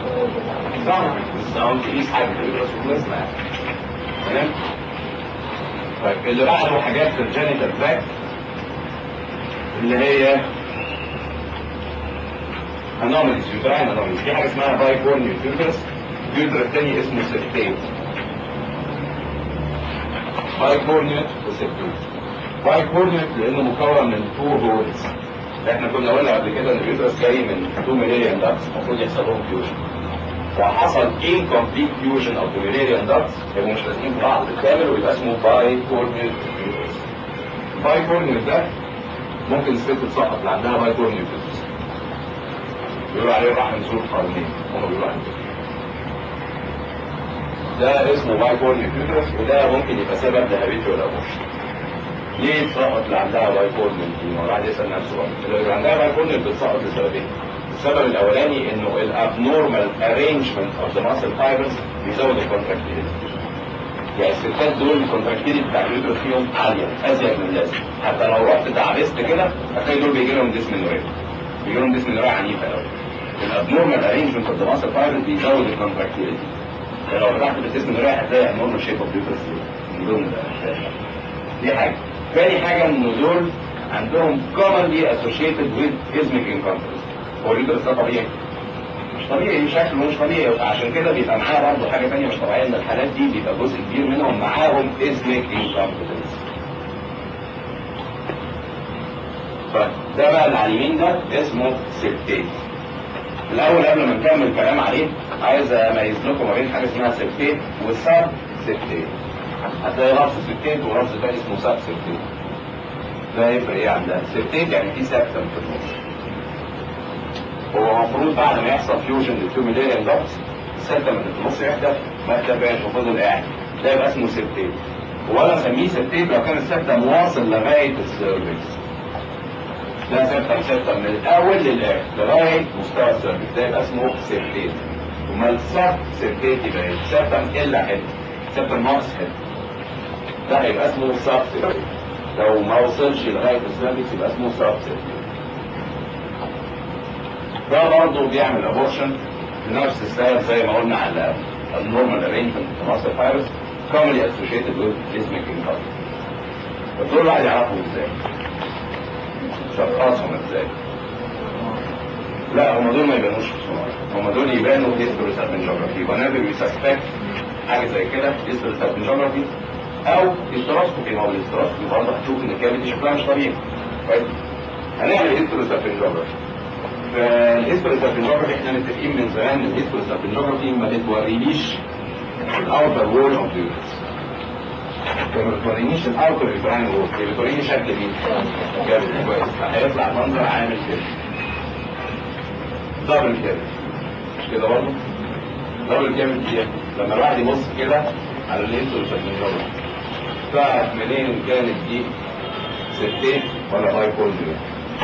صح الساوند تقيس حاجه في الرسول تمام؟ طيب اللي بعده حاجات في الجينيتال تراك اللي هي انوماليز يوتراين انوماليز في حاجه اسمها بايكورن يوترس اليوترس الثاني اسمه سيرتين بايكورنيوت وسيرتين بايكورنيوت لانه مكون من تو هولز احنا كنا قلنا قبل كده ان اليوترس جاي من 2 مليون داكس المفروض يحصل لهم فيوجن وحصل incomplete fusion of the Mullerian ducts يبقوا مش لازقين في بعض بالكامل ويبقى اسمه باي كورنيوت باي كورنيوت ده ممكن الست تسقط اللي عندها باي كورنيوت بيقولوا عليه رحم زور قرنين هم بيقولوا عليه ده اسمه باي كورنيوت وده ممكن يبقى سبب لهابيتوال ابورشن ليه تسقط اللي عندها بايبولمنت دي؟ ما هو الواحد يسال نفسه برضه اللي عندها بايبولمنت بتسقط لسببين السبب الاولاني انه الابنورمال ارينجمنت اوف ذا ماسل فايبرز بيزود الكونتراكتيليتي يعني الستات دول الكونتراكتيليتي بتاع اليوترس فيهم عاليه ازيد من اللازم حتى لو رحت دعبست كده هتلاقي دول بيجي لهم ديسمنوريا بيجي لهم ديسمنوريا عنيفه قوي الابنورمال ارينجمنت اوف ذا ماسل فايبرز بيزود الكونتراكتيليتي لو فتحت الديسمنوريا هتلاقي ابنورمال شيب اوف اليوترس من ضمن الاشياء دي حاجه تاني حاجه ان دول عندهم commonly associated with rhythmic incontinence هو اليوترس ده طبيعي مش طبيعي شكله مش طبيعي عشان كده بيبقى معاه برضه حاجه ثانيه مش طبيعيه ان الحالات دي بيبقى جزء كبير منهم معاهم rhythmic incompetence طيب ده بقى اللي على اليمين ده اسمه سبتيت الاول قبل ما نكمل كلام عليه عايز اميز لكم ما بين حاجه اسمها سبتيت وسب سبتيت هتلاقي لفظ سبتيت ولفظ تاني اسمه سب سبتيت ده يفرق ايه عن ده؟ سبتيت يعني في سبتم في النص هو المفروض بعد ما يحصل فيوجن للتوميليريان دوتس السبتم اللي في النص يحدث ما اختفاش وفضل قاعد ده يبقى اسمه سبتيت وانا اسميه سبتيت لو كان السبتم واصل لغايه السيرفكس ده سبتم سبتم من الاول للاخر لغايه مستوى السيرفكس ده يبقى اسمه سبتيت امال السب سبتيت يبقى ايه؟ سبتم الا حته سبتم ناقص حته ده هيبقى اسمه سب سبتيت لو ما وصلش لغايه السيرفكس يبقى اسمه سب سبتيت ده برضه بيعمل ابورشن بنفس السبب زي ما قلنا على النورمال ارينجمنت في مصر فايروس كومنلي اسوشيتد وذ اسمك انكم دول الواحد يعرفهم ازاي؟ شخصهم ازاي؟ لا هم دول ما يبانوش بسرعه هم دول يبانوا هيستوريسابنجوجرافي whenever you suspect حاجه زي كده هيستوريسابنجوجرافي او هيستروسكوبي هو الهيستروسكوبي برضه هتشوف ان الكافيتي شكلها مش طبيعي كويس هنعمل هيستوريسابنجوجرافي فالهيستوريسابنجوجرافي احنا متفقين من زمان ان الهيستوريسابنجوجرافي ما بتوريليش الاوتر وول اوف يوترس ما بتورينيش الاوتر ريتراين وول هي بتوريني شكل مين؟ كافيتي كويس هيطلع منظر عامل كده دبل كده مش كده برضه؟ دبل كامل دي لما الواحد يبص كده على الهيستوريسابنجوجرافي تعرف منين كانت دي ستين ولا باي كولدري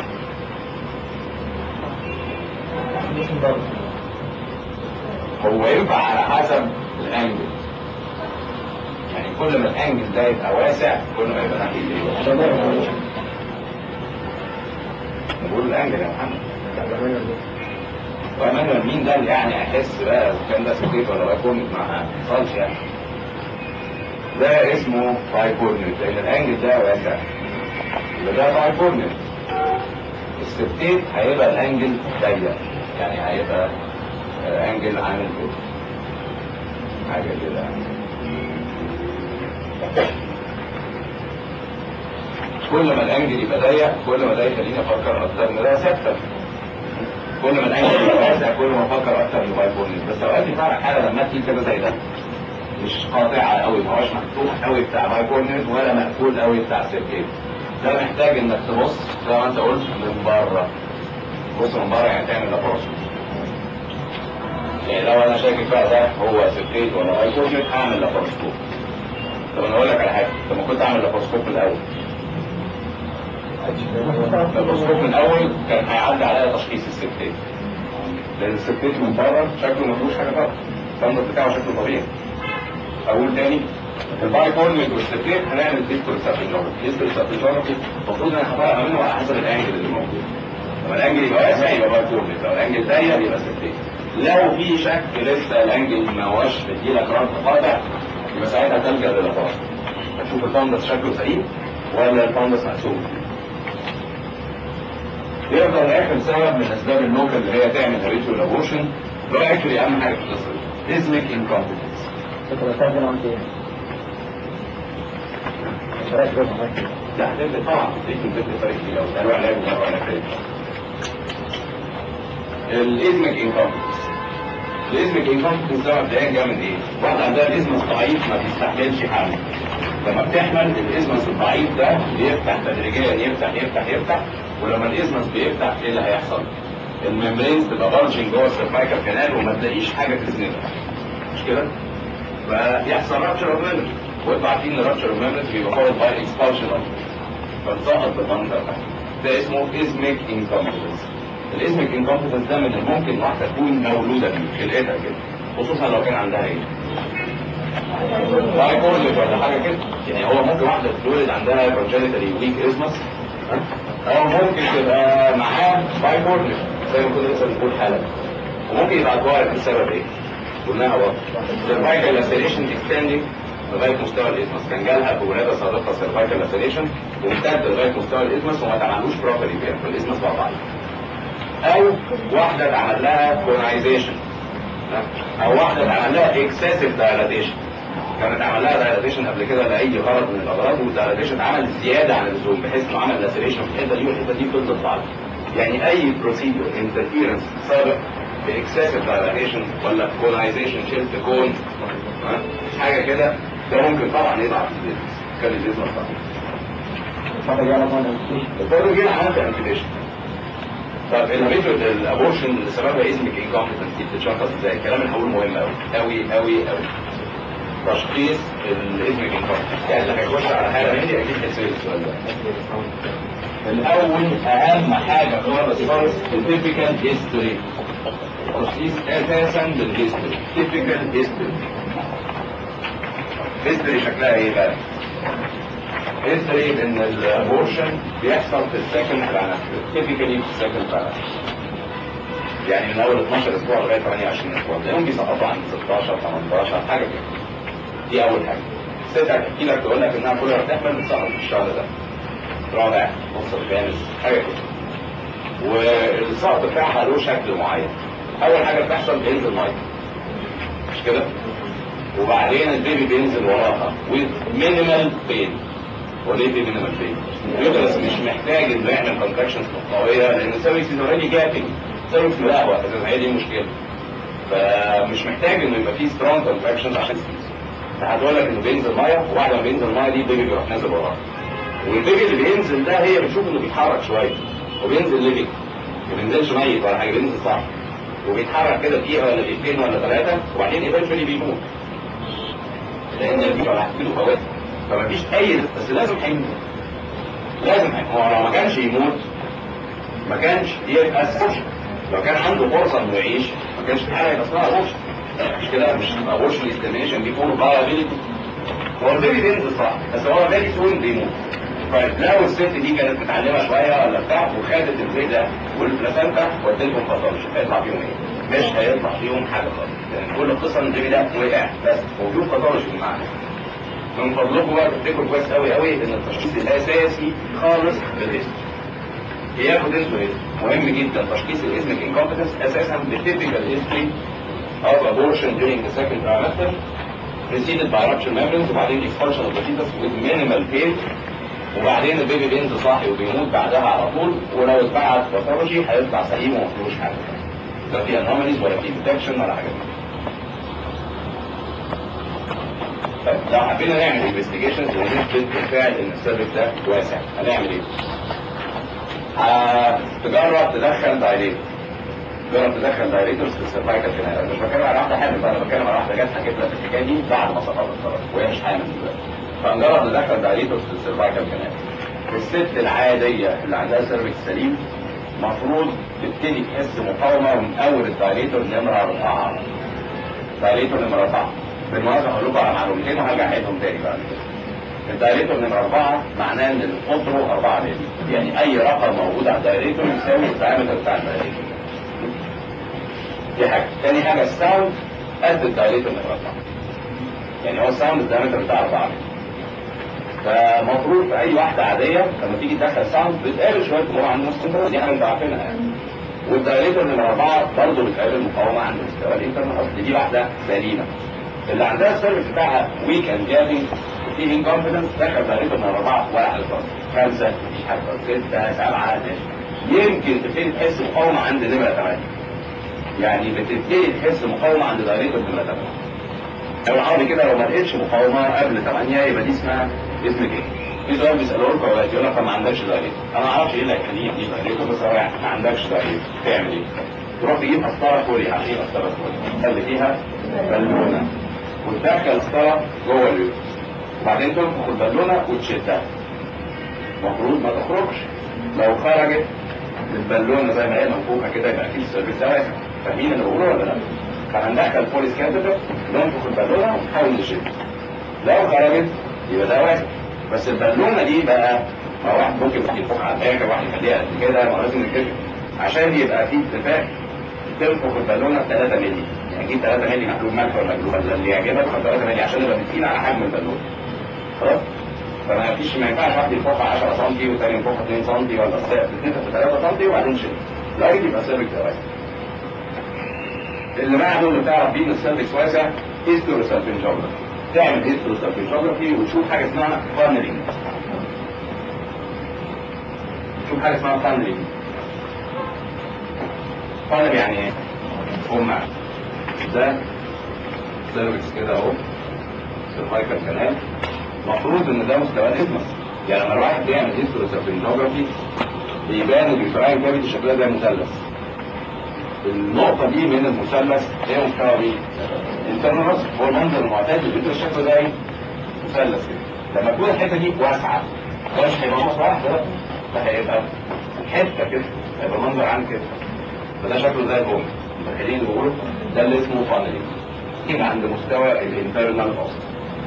هو ينفع على حسب الانجل يعني كل ما الانجل ده يبقى واسع كل ما يبقى ناحيه ايه؟ بقول الانجل يا محمد وانا مين ده اللي يعني احس بقى اذا كان ده سكيت ولا بايكورنت ما حصلش يعني ده اسمه بايكورنت لان الانجل ده واسع يبقى ده بايكورنت السبتيت هيبقى الانجل ضيق يعني هيبقى آه، انجل عامل كده حاجه كده كل ما الانجل يبقى ضيق كل ما ده يخليني افكر اكتر ان ده سبتم كل ما الانجل يبقى واسع كل ما افكر اكتر انه بايبولي بس اوقات يطلع حاله لما تيجي كده زي ده مش قاطعه قوي ما هوش مفتوح قوي بتاع بايبولي ولا مقفول قوي بتاع سيركيت ده محتاج انك تبص زي ما انت قلت من بره بص من بره يعني تعمل لاباروسكوب يعني لو انا شاكك بقى ده هو سيركيت ولا بايبولي هعمل لاباروسكوب طب انا اقول لك على حاجه طب ما كنت اعمل لاباروسكوب الاول اللاباروسكوب من الاول كان هيعدي عليا تشخيص السيركيت لان السيركيت من بره شكله ما فيهوش حاجه خالص الفندق بتاعه شكله طبيعي اقول تاني الباي فورميت والسيركيت هنعمل هيستوري سابنجوجرافي هيستوري سابنجوجرافي المفروض انا هفرق منه على حسب الانجل اللي موجود لما الانجل يبقى واسع يبقى باي فورميت لو الانجل ضيق يبقى سيركيت لو في شك لسه الانجل ما هوش مديلك رد قاطع يبقى ساعتها تلجا للاباروس هتشوف الفندس شكله سليم ولا الفندس مقسوم يفضل اخر سبب من اسباب اللوكال اللي هي تعمل هريتو ابورشن اللي هو اكشولي اهم حاجه في القصه دي اسمك انكومبتنس كنت بستخدم عن ايه؟ لا ده طبعا في الفكر طريق لو ده علاج ومره علاج تاني الاسمك انكومبتنس الاسمك انكومبتنس ده مبدئيا جاي من ايه؟ واحد عندها الاسمس ضعيف ما بيستحملش حمل لما بتحمل الاسمس الضعيف ده بيفتح تدريجيا يفتح يفتح يفتح ولما الاسمس بيفتح ايه اللي هيحصل؟ الممبرين تبقى بلجنج جوه السيرفايكال كانال وما تلاقيش حاجه تسندها مش كده؟ فيحصل رابشر اوف ميموري وانتوا عارفين ان رابشر اوف ميموري بيبقى فولد باي اكسبالشن اوف فتسقط بالمنظر ده ده اسمه اسمك انكومبتنس الاسمك انكومبتنس ده من الممكن واحده تكون مولوده بيه خلقتها كده خصوصا لو كان عندها ايه بايبولر ولا حاجه كده يعني هو ممكن واحده تتولد عندها كونجنتالي ويك ازمس او ممكن تبقى معاه بايبولر زي ما كنا لسه بنقول حالا وممكن يبقى اتوارد بسبب ايه؟ قلناها برضه سيرفايكال لاسيليشن اكستندنج لغايه مستوى الاسمس كان جالها في ولاده سابقه سيرفايكال لاسيليشن وامتد لغايه مستوى الاسمس وما اتعملوش بروبرلي كده فالاسمس بقى ضعيف او واحده اتعمل لها كونايزيشن او واحده اتعمل لها اكسسيف دايلاتيشن كانت عمل لها دايلاتيشن قبل كده لاي غرض من الاغراض والدايلاتيشن اتعمل زياده عن اللزوم بحيث انه عمل لاسيليشن في الحته دي والحته دي فضلت ضعيفه يعني اي بروسيدور انترفيرنس سابق باكسسيف دايلاتيشن ولا كونايزيشن شلت كون ها؟ حاجه كده ده ممكن طبعا يضعف البيزنس كان البيزنس ضعيف فده جاي مثلا الفرد جه عملت انتيبيشن طب الريتورد الابورشن اللي سببها اسمك انكومبتنس دي بتتشخص ازاي؟ الكلام اللي هقوله مهم قوي قوي قوي قوي تشخيص الاسمك انكومبتنس يعني اللي هيخش على حاله من دي اكيد هيسال السؤال ده الاول اهم حاجه خالص خالص التيبيكال هيستوري تشخيص اساسا بالهيستوري تيبيكال هيستوري هيستوري شكلها ايه بقى؟ هيستوري ان الابورشن بيحصل في السكند ترانسفير تيبيكالي في السكند ترانسفير يعني من اول 12 اسبوع لغايه 28 اسبوع تلاقيهم بيسقطوا عند 16 18 حاجه كده دي اول حاجه الست هتحكي لك تقول لك انها كل ما بتحمل بتسقط في الشهر ده رابع نص الخامس حاجه كده والسقط بتاعها له شكل معين اول حاجه بتحصل بينزل ميه مش كده وبعدين البيبي بينزل وراها with minimal pain وليه في مينيمال بين اليوترس مش محتاج انه يعمل كونتراكشنز قويه لان السيرفكس از اوريدي جابنج السيرفكس ملاهوه اساسا هي دي المشكله فمش محتاج انه يبقى فيه سترونج كونتراكشنز عشان يسيس فهتقول لك انه بينزل ميه وبعد ما بينزل ميه دي البيبي بيروح نازل وراه والبيبي اللي بينزل ده هي بتشوف انه بيتحرك شويه وبينزل ليفينج ما بينزلش ميت ولا حاجه بينزل صح وبيتحرك كده دقيقه ولا دقيقتين ولا ثلاثه وبعدين ايفنشولي بيموت لان البيبي راح له فوات فما فيش اي بس لازم هيموت لازم هيموت هو لو ما كانش يموت ما كانش يبقى السوشيال لو كان عنده فرصه انه يعيش ما كانش في حاجه يبقى اسمها ابورشن مش كده مش ابورشن استيميشن بيفور فايابيلتي هو البيبي بينزل صح بس هو فيري سون بيموت طيب لو الست دي كانت متعلمه شويه ولا بتاع وخدت البيبي ده والبلاسنتا وديتهم فضلش هيطلع فيهم ايه؟ مش هيطلع فيهم حاجه خالص يعني كل القصه ان البيبي ده وقع بس وجود فضلش معاه من فضلكم بقى تفتكروا كويس قوي قوي ان التشخيص الاساسي خالص بالاسم ياخد اسمه ايه مهم جدا تشخيص الاسم انكومبتنس اساسا بالتيبيكال هيستوري of abortion during the second trimester preceded by rupture membranes وبعدين expulsion of the fetus with minimal pain وبعدين البيبي بينزل صاحي وبيموت بعدها على طول ولو اتبعت باثولوجي هيطلع سليم وما فيهوش حاجه لا في انوماليز ولا في ديتكشن ولا حاجه طيب لو حبينا نعمل انفستيجيشنز ونثبت بالفعل ان السيرفيس ده واسع هنعمل ايه؟ هتجرب تدخل دايليتور تجرب تدخل دايليتورز في السيرفايكال كانال انا مش بتكلم على واحده حامل بقى انا بتكلم على واحده جت حكيت لك الحكايه دي بعد ما سقطت خلاص وهي مش حامل دلوقتي فنجرب ندخل دايليتورز في السيرفايكال كانال الست العاديه اللي عندها سيرفيس سليم المفروض تبتدي تحس مقاومه من اول الدايليتور نمره اربعه دايليتور نمره اربعه بالمناسبه هقول لكم على معلومتين وهرجع اعيدهم تاني بعد كده الدايريتور نمرة أربعة معناه إن القطر أربعة مللي يعني أي رقم موجود على الدايريتور يساوي الدايمتر بتاع الدايريتور دي حاجة تاني حاجة الساوند قد الدايريتور نمرة أربعة يعني هو الساوند الدايمتر بتاع أربعة مللي فمفروض في أي واحدة عادية لما تيجي تدخل ساوند بتقابل شوية أمور عن النص دي حاجة أنتوا عارفينها يعني والدايريتور نمرة أربعة برضه بتقابل مقاومة عند مستوى الإنترنت أصل دي واحدة سليمة اللي عندها السيرفيس بتاعها ويك اند جابنج في انكونفدنس دخل دايركت من اربعه ولا حاجه خالص خمسه مفيش حاجه خالص سته سبعه ماشي يمكن تبتدي تحس مقاومه عند نمره ثمانيه يعني بتبتدي تحس مقاومه عند دايركت نمره ثمانيه لو العربي كده لو ما لقيتش مقاومه قبل ثمانيه يبقى دي اسمها اسمك ايه؟ في سؤال بيسالوه لكم اوقات يقول لك طب ما عندكش دايركت انا ما اعرفش ايه اللي هيخليني دي دايركت بس هو يعني ما عندكش دايركت تعمل ايه؟ تروح تجيب قسطره كوري عارفين قسطره كوري اللي فيها بالونه وتدخل القسطره جوه اليوترس وبعدين تنفخ البالونه وتشدها المفروض ما تخرجش لو خرجت البالونه زي ما هي منفوخه كده يبقى في سيرفيس واسع فاهمين اللي بقوله ولا لا؟ فهندخل بوليس كاتيتر ننفخ البالونه ونحاول نشد لو خرجت يبقى ده واسع بس البالونه دي بقى ما واحد ممكن ينفخ على الاخر واحد يخليها قد كده ما لازم نكتشف عشان يبقى في اتفاق تنفخ البالونه 3 مللي يعني اجيب 3 مللي محلول ملح ولا محلول اللي يعجبك 3 مللي عشان نبقى متفقين على حجم البالونه خلاص فما فيش ما ينفعش واحد ينفخها 10 سم والثاني ينفخها 2 سم ولا تتنفخ في 3 سم وبعدين شيل لغايه يبقى سيرفكس واسع اللي بعده اللي تعرف بيه ان السيرفكس واسع هيستوروسالفنجوجرافي تعمل هيستوروسالفنجوجرافي وتشوف حاجه اسمها فانلينج تشوف حاجه اسمها فانلينج فانل يعني ايه؟ هم ده سيرفكس كده اهو سيرفايكال كانال المفروض ان ده مستوى الاسمس يعني لما الواحد بيعمل هيستوروسالفنجوجرافي بيبان اليوتراين كافيتي شكلها زي مثلث النقطة دي من المثلث هي مستوى ايه؟ انترنال راسك هو المنظر المعتاد اللي بيدرس الشكل ده ايه؟ مثلث كده لما تكون الحتة دي واسعة ده مش هيبقى نقطة واحدة لا ده هيبقى حتة كده هيبقى منظر عام كده فده شكله زي البوم متخيلين اللي بقوله ده اللي اسمه فانلينج يجي عند مستوى الانترنال راسك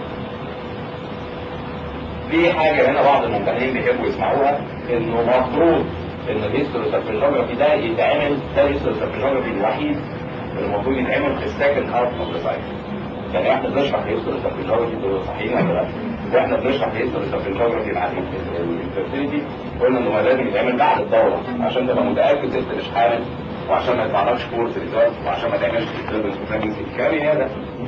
في حاجة هنا بعض الممتحنين بيحبوا يسمعوها انه مفروض ان الهيستوروسالفنجوجرافي ده يتعمل ده الهيستوروسالفنجوجرافي الوحيد اللي المفروض يتعمل في السكند هاف اوف ذا سايكل يعني احنا بنشرح هيستوروسالفنجوجرافي دول صحيحين ولا لا؟ واحنا بنشرح هيستوروسالفنجوجرافي مع الانفيرتيليتي قلنا انه لازم يتعمل بعد الدورة عشان تبقى متأكد ست مش حامل وعشان ما يطلعلكش كورس ريزالت وعشان ما تعملش ديستربنس وبريجنسي الكلام هذا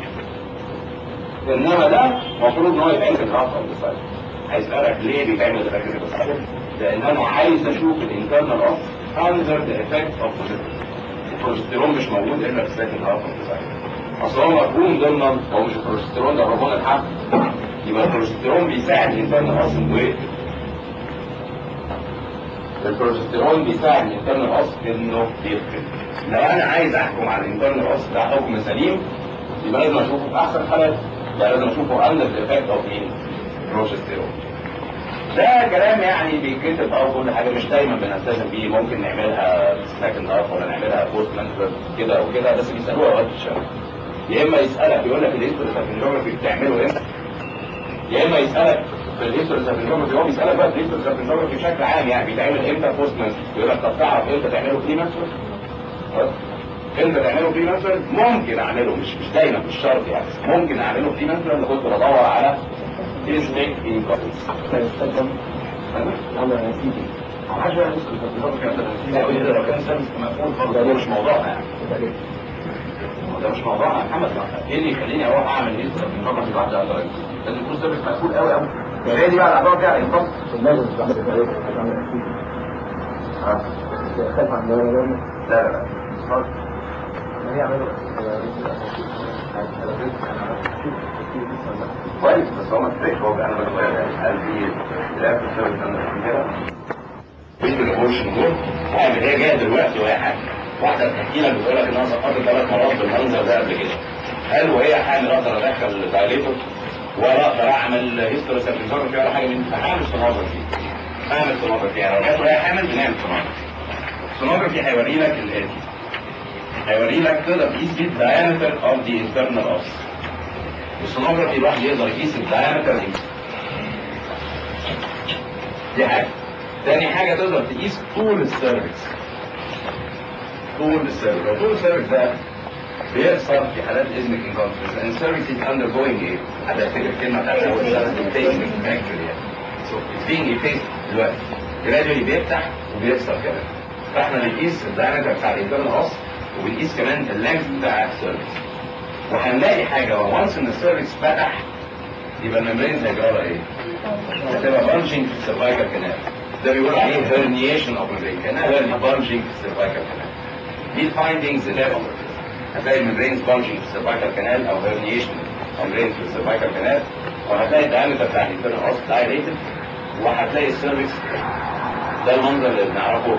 انما ده المفروض ان هو يتعمل في الهاف اوف ذا سايكل هيسألك ليه بيتعمل الفاكر في لان انا عايز اشوف الانترنال اوف اندر ذا افكت اوف البروجستيرون مش موجود الا في السكند هاف اوف اصل هو مفهوم ضمن هو مش البروجستيرون ده هرمون الحمل يبقى البروجستيرون بيساعد الانترنال اوف انه ايه؟ البروجستيرون بيساعد الانترنال اوف انه يفقد لو انا عايز احكم على الانترنال اوف ده حكم سليم يبقى لازم اشوفه في احسن حالات يعني لازم اشوفه اندر ذا افكت اوف مين؟ بروجستيرون ده كلام يعني بيتكتب او كل حاجه مش دايما بنلتزم بيه ممكن نعملها سكند هاف ولا نعملها بوست مانجر كده او كده بس بيسالوها اوقات في الشارع يا اما يسالك يقول لك الهيستوري بتعمله امتى يا اما يسالك في الهيستوري هو بيسالك بقى في الهيستوري بشكل عام يعني بيتعمل امتى بوست مانجر يقول لك طب تعرف امتى تعمله بري مانجر امتى تعمله بري مانجر ممكن اعمله مش مش دايما مش شرط يعني ممكن اعمله بري مانجر اللي كنت بدور على اسمك انكوبنس لو كان سيرفيس مقفول خالص ده مش موضوعنا يعني ده مش موضوعنا يا محمد ايه اللي يخليني اروح اعمل ايه في النظام بعد ده لازم يكون سيرفيس مقفول قوي قوي هي دي بقى الاعضاء بتاع الانقاذ لازم تعمل لا لا لا خالص كويس بس هو ما تفرقش هو انا بقول هل في اختلاف في السيرفيس انا كده بيجي الاورشن دول تعمل هي جايه دلوقتي وهي حامل واحده بتحكي لك بتقول لك انها سقطت ثلاث مرات بالمنظر ده قبل كده هل وهي حامل اقدر ادخل دايليتور ولا اقدر اعمل هيستوري سيرفيسورفي ولا حاجه من دي هعمل سونوجرافي هعمل سونوجرافي يعني لو جت وهي حامل بنعمل سونوجرافي السونوجرافي هيوري لك الاتي هيوري لك تقدر تقيس بيه الدايمتر اوف ذا انترنال اوس السونوجرافي الواحد يقدر يقيس الدايمتر دي دي حاجه تاني حاجه تقدر تقيس طول السيرفكس طول السيرفكس لو طول السيرفكس ده بيحصل في حالات اسمك انكونفرنس ان السيرفكس از اندر جوينج ايه؟ هتفتكر الكلمه بتاعت اول سنه ستيشنج اكشولي يعني سو اتس بينج ايفيست دلوقتي جرادولي بيفتح وبيكسر كمان فاحنا بنقيس الدايمتر بتاع الانترنال اوس وبنقيس كمان اللينث بتاع السيرفكس وهنلاقي حاجه وانس ان السيرفكس فتح يبقى الممبرين هيجرى لها ايه؟ هتبقى بانشنج في السيرفايكال كانال ده بيقول عليه هيرنيشن اوف الممبرين كانها هيرني بانشنج في السيرفايكال كانال دي الفايندنجز اللي هي هتلاقي الممبرين بانشنج في السيرفايكال كانال او هيرنيشن ممبرين في السيرفايكال كانال وهتلاقي الدايمتر بتاع الانترنال اوس دايليتد وهتلاقي السيرفكس ده المنظر اللي بنعرفه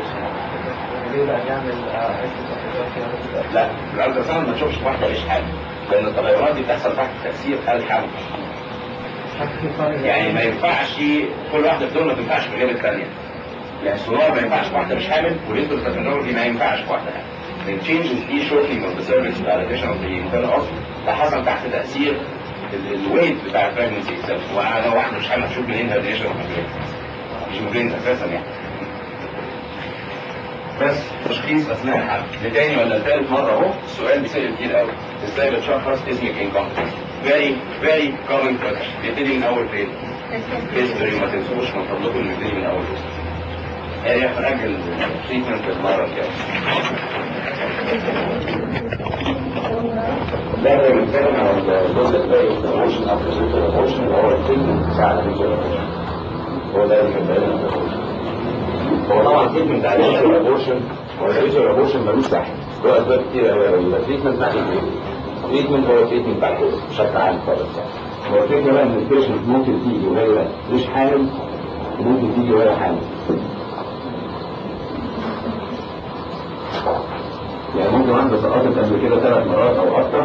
لا الالتراساوند ما تشوفش واحده مش حامل لان التغيرات دي بتحصل تحت تاثير الحمل يعني ما ينفعش كل واحده في دول ما تنفعش من غير الثانيه يعني السونار ما ينفعش في واحده مش حامل والهيستوستاتينورجي ما ينفعش في واحده حامل التشينجز دي شورتنج اوف ذا سيرفيس بتاع الاديشن اوف ذا اصلا ده حصل تحت تاثير الويت بتاع البريجنسي سيلف وانا واحده مش حامل تشوف منين الاديشن اوف مش ممكن اساسا يعني بس تشخيص اثناء الحمل لتاني ولا لتالت مره اهو السؤال بيسال كتير قوي ازاي بتشخص اسمك انكومبتنس فيري فيري كومن كويشن نبتدي من اول فين؟ هيستوري ما تنسوش من فضلكم نبتدي من اول هيستوري هي هنأجل التريتمنت المره الجايه ده بنتكلم عن الجزء الباقي من الايموشن او الجزء الايموشن اللي هو التريتمنت بتاع الفيجوال هو ده اللي كان باين هو طبعا تريتمنت على الابورشن هو الفيجوال ابورشن ملوش تحت له اسباب كتير قوي قوي يبقى تريتمنت ناحيه ايه؟ تريتمنت هو تريتمنت بتاع الجسم بشكل عام خالص هو الفكره بقى ان البيشنت ممكن تيجي وهي مش حامل وممكن تيجي وهي حامل يعني ممكن واحدة سقطت قبل كده ثلاث مرات أو أكتر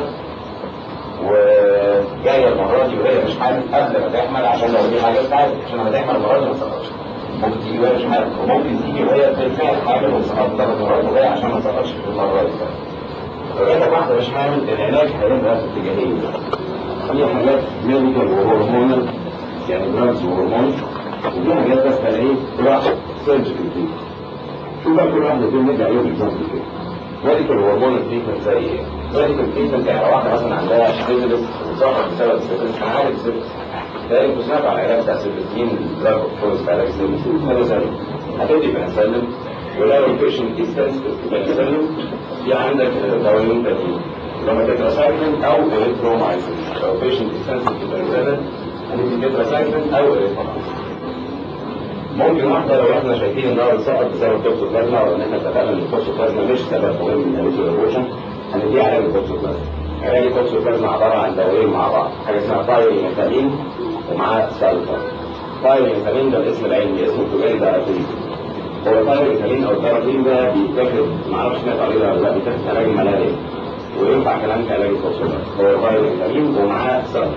وجاية المرة دي وهي مش حامل قبل ما تحمل عشان لو دي حاجة تعالج عشان لما تحمل المرة دي ما تسقطش ممكن تيجي وهي مش حامل وممكن تيجي وهي بالفعل حامل وسقطت ثلاث مرات وهي عشان ما تسقطش في المرة دي فجاتك واحدة مش حامل العلاج هيبقى في اتجاهين في حاجات ميديكال وهرمونال يعني دراجز وهرمون ودي حاجات بس ايه جراحة سيرجيكال دي شوف بقى كل واحدة دول نرجع يوم اكزامبل كده ميديكال هرمون تريتمنت زي ايه؟ ميديكال تريتمنت يعني لو واحده مثلا عندها سيفلس وظهر بسبب السيفلس انا عارف السيفلس ده انتوا سمعتوا عن العلاج بتاع السيفلس مين الدراج اوف تشويس في علاج السيفلس؟ بنسلين هتدي بنسلين ولو البيشنت دي سنسيتيف بنسلين في عندك دوايين تانيين لما تتراسايكلين او اريثرومايسين لو البيشنت دي سنسيتيف بنسلين هندي تتراسايكلين او اريثرومايسين ممكن واحدة لو احنا شايفين ان هو سقط بسبب توكسوبلازما او ان احنا اتفقنا ان التوكسوبلازما مش سبب مهم من الهيوتو ايروجن هنديه علاج التوكسوبلازما علاج التوكسوبلازما عبارة عن دوايين مع بعض حاجة اسمها بايريميثامين ومعاه سالفا بايريميثامين ده الاسم العلمي اسمه التجاري ده اراتين هو البايريميثامين او الداراتين ده بيتاخد معرفش سمعت عليه ولا لا بيتاخد علاج الملاريا وينفع كمان كعلاج التوكسوبلازما هو البايريميثامين ومعاه سالفا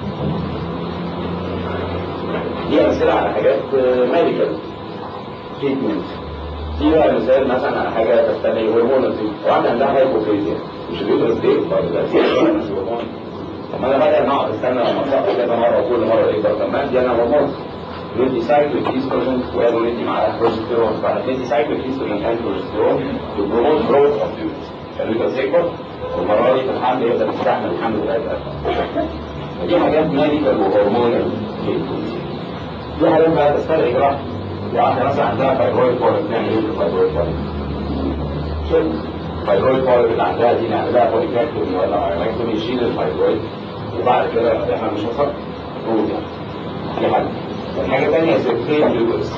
دي امثله على حاجات ميديكال تريتمنت دي بقى مثال مثلا على حاجه تستدعي هرمون واحده عندها هايبوكريزيا مش اليوترس دي برضه ده هرمون طب ما انا بدل ما اقعد استنى لما اسقط كذا مره وكل مره ايه برضه ما دي انا هرمون ندي سايكليك ايستروجين وقالوا ندي معاها بروجستيرون فندي سايكليك ايستروجين اند بروجستيرون تو بروموت جروث اوف تيوبس اليوترس يكبر والمره دي في الحمل يقدر يستحمل الحمل لغايه دي حاجات ميديكال وهرمونال تريتمنت دي حاجات بقى تستدعي جراحة واحدة مثلا عندها فايبرويد بوليب نعمل ايه في الفايبرويد بوليب؟ شوف الفايبرويد بوليب اللي عندها دي نعملها بوليكاكتومي ولا ايماكتومي يشيل الفايبرويد وبعد كده احنا مش هنصر نقول يعني دي حاجة الحاجة الثانية سيرتين يوترس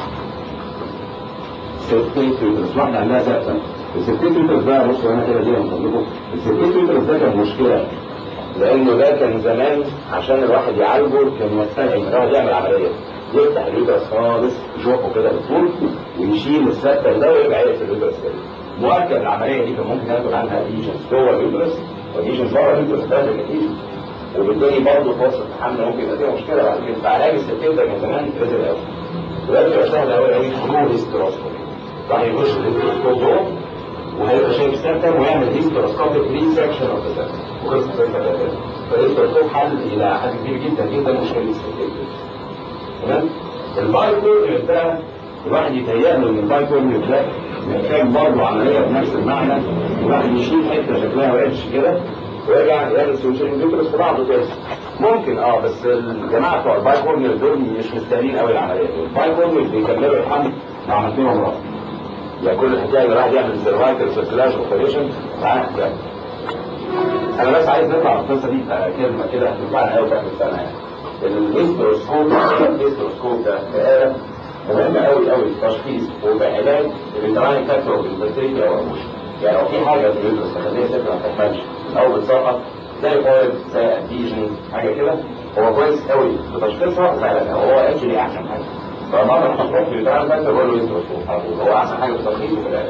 سيرتين يوترس واحدة عندها سيرتين السيرتين يوترس ده بصوا هنا كده دي من فضلكم السيرتين يوترس ده كان مشكلة لانه ده كان زمان عشان الواحد يعالجه كان يستدعي ان الواحد يعمل عمليه يفتح اليوترس خالص يشوفه كده بالطول ويشيل السكر ده ويرجع يقفل اليوترس تاني مؤكد العمليه دي كان ممكن ياخد عنها ليجنز جوه اليوترس وليجنز بره اليوترس ده كتير وبالتالي برضه فرصه الحمل ممكن يبقى فيها مشكله بعد كده فعلاج الستين ده كان زمان رزق قوي دلوقتي بقى سهل قوي قوي ثرو هيستروسكوب راح يخش الهيستروسكوب جوه وهيبقى شايف سيرتم ويعمل هيستروسكوبيك ريسكشن اوف ذا وخلص الفكره فالهيستروسكوب حل الى حد كبير جدا جدا مشكله الستين تمام البايكور ده الواحد يتهيأ له ان البايكور ده محتاج برضه عمليه بنفس المعنى الواحد يشيل حته شكلها وحش كده ويرجع يعمل سوشيال فيترس في بعضه تاني ممكن اه بس الجماعه بتوع البايكورنر دول مش مستاهلين قوي العمليه دي البايكورنر بيكملوا الحمل لو عملت لهم رأي يعني كل الحكايه اللي راح يعمل سيرفايكل سيركلاج اوبريشن معاه حكايه انا بس عايز نطلع من القصه دي كلمه كده هتنفعنا قوي في اخر السنه يعني الهيستروسكوب الهيستروسكوب ده آلة مهمة قوي قوي في تشخيص وبعلاج الانتراين فاكتور اوف الفيرتيليتي او الاموشن يعني لو في حاجة في اليوترس تخليها ست ما تكملش او بتسقط زي فويد زي اديجن حاجة كده هو كويس قوي في تشخيصها وفي علاجها هو اكشلي احسن حاجة فمرة ما تروح في الانتراين فاكتور بقول له هيستروسكوب على طول هو احسن حاجة في التشخيص وفي العلاج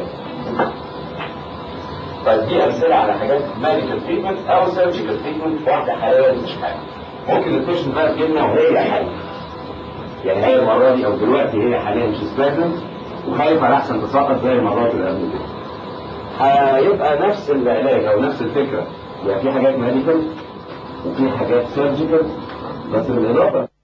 طيب دي امثله على حاجات ميديكال تريتمنت او سيرجيكال تريتمنت واحده حاليا مش حاجه ممكن البيشنت بقى تجيلنا وهي حامل يعني هي المره دي او دلوقتي هي حاليا مش بريجننت وخايفه على احسن تسقط زي المرات اللي قبل كده هيبقى نفس العلاج او نفس الفكره يعني في حاجات ميديكال وفي حاجات سيرجيكال بس بالاضافه